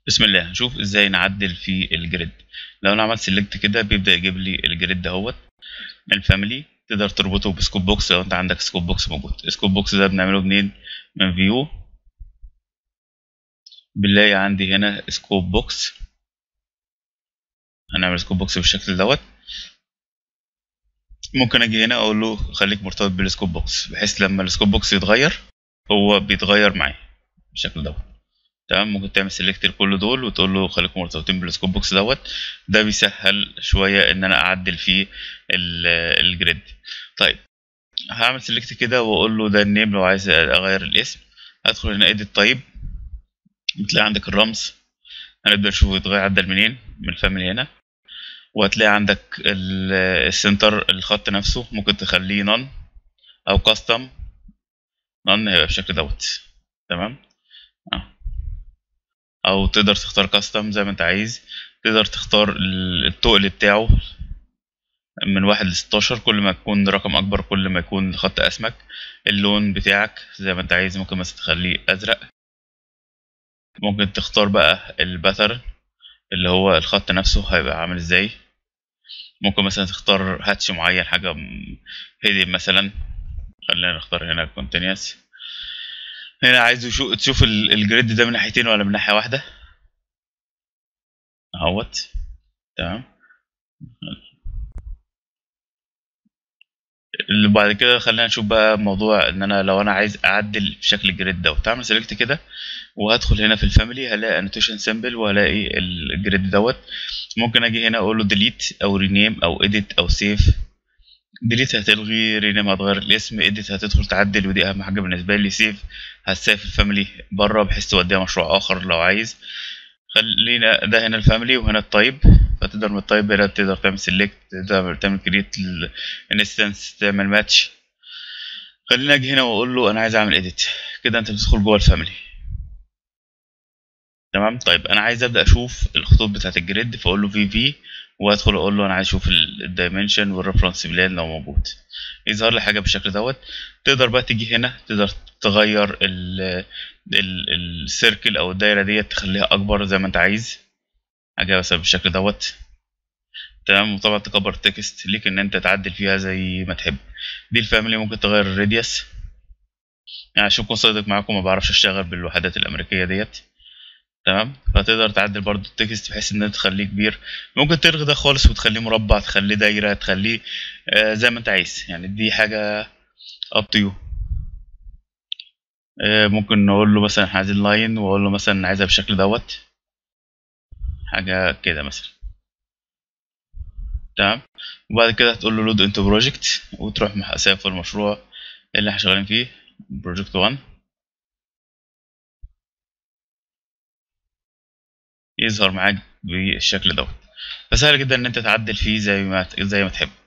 بسم الله هنشوف ازاي نعدل في الجريد لو انا عملت سيلكت كده بيبدا يجيب لي الجريد دهوت الفاميلي تقدر تربطه بسكوب بوكس لو انت عندك سكوب بوكس موجود سكوب بوكس ده بنعمله منين من فيو بنلاقي عندي هنا سكوب بوكس هنعمل سكوب بوكس بالشكل دوت ممكن اجي هنا اقول له خليك مرتبط بالسكوب بوكس بحيث لما السكوب بوكس يتغير هو بيتغير معايا بالشكل دوت تمام ممكن تعمل سيلكت لكل دول وتقول له خليكم مرتبطين بالسكوب بوكس دوت ده بيسهل شويه ان انا اعدل فيه الجريد طيب هعمل سيلكت كده واقول له ده النيم لو عايز اغير الاسم هدخل هنا اديت طيب بتلاقي عندك الرمز هنبدا نشوف يتغير عدل منين من الفاميلي هنا وهتلاقي عندك السنتر الخط نفسه ممكن تخليه نون او كاستم نون هيبقى بالشكل دوت تمام اه او تقدر تختار كاستم زي ما انت عايز تقدر تختار التقل بتاعه من واحد لستاشر كل ما يكون رقم اكبر كل ما يكون الخط اسمك اللون بتاعك زي ما انت عايز ممكن مثلا تخليه ازرق ممكن تختار بقى الباترن اللي هو الخط نفسه هيبقى عامل ازاي ممكن مثلا تختار هاتش معين حاجة هيدي مثلا خلينا نختار هنا كونتينيوس هنا عايز تشوف الجريد ده من ناحيتين ولا من ناحية واحدة اهوت تمام اللي بعد كده خلينا نشوف بقى موضوع ان انا لو انا عايز اعدل في شكل الجريد ده وتعمل سيلكت كده وهدخل هنا في الفاميلي هلاقي انوتيشن سيمبل وهلاقي الجريد دوت ممكن اجي هنا اقول له ديليت او رينيم او اديت او سيف ديليت هتلغي رينيم هتغير الاسم اديت هتدخل تعدل ودي اهم حاجه بالنسبه لي سيف هتسيف الفاميلي بره بحيث توديها مشروع اخر لو عايز خلينا ده هنا الفاميلي وهنا التايب فتقدر من التايب هنا تقدر تعمل سيلكت تقدر تعمل كريت الانستنس تعمل ماتش خلينا اجي هنا واقول له انا عايز اعمل اديت كده انت بتدخل جوه الفاميلي تمام طيب انا عايز ابدا اشوف الخطوط بتاعه الجريد فاقول له في في وادخل اقول له انا عايز اشوف الدايمنشن والريفرنس بلان لو موجود يظهر لي حاجه بالشكل دوت تقدر بقى تيجي هنا تقدر تغير السيركل او الدايره ديت تخليها اكبر زي ما انت عايز حاجه مثلا بالشكل دوت تمام وطبعا تكبر التكست ليك ان انت تعدل فيها زي ما تحب دي الفاميلي ممكن تغير الراديوس يعني عشان اكون صادق معاكم ما بعرفش اشتغل بالوحدات الامريكيه ديت تمام فتقدر تعدل برضو التكست بحيث ان انت تخليه كبير ممكن تلغي ده خالص وتخليه مربع تخليه دايره تخليه آه زي ما انت عايز يعني دي حاجه اب تو يو ممكن نقول له مثلا احنا عايزين لاين واقول له مثلا عايزها بالشكل دوت حاجه كده مثلا تمام وبعد كده هتقول له لود انتو بروجكت وتروح سايب المشروع اللي احنا شغالين فيه بروجكت 1 يظهر معاك بالشكل دوت فسهل جدا ان انت تعدل فيه زي ما زي ما تحب